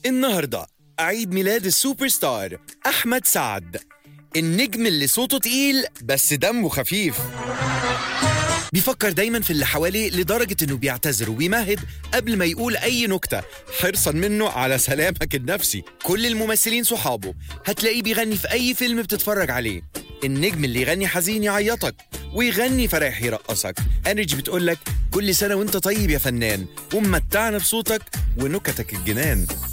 النهاردة عيد ميلاد السوبر ستار أحمد سعد النجم اللي صوته تقيل بس دمه خفيف بيفكر دايما في اللي حواليه لدرجة انه بيعتذر وبيمهد قبل ما يقول اي نكتة حرصا منه على سلامك النفسي كل الممثلين صحابه هتلاقيه بيغني في اي فيلم بتتفرج عليه النجم اللي يغني حزين يعيطك ويغني فرح يرقصك انرجي بتقولك كل سنة وانت طيب يا فنان ومتعنا بصوتك ونكتك الجنان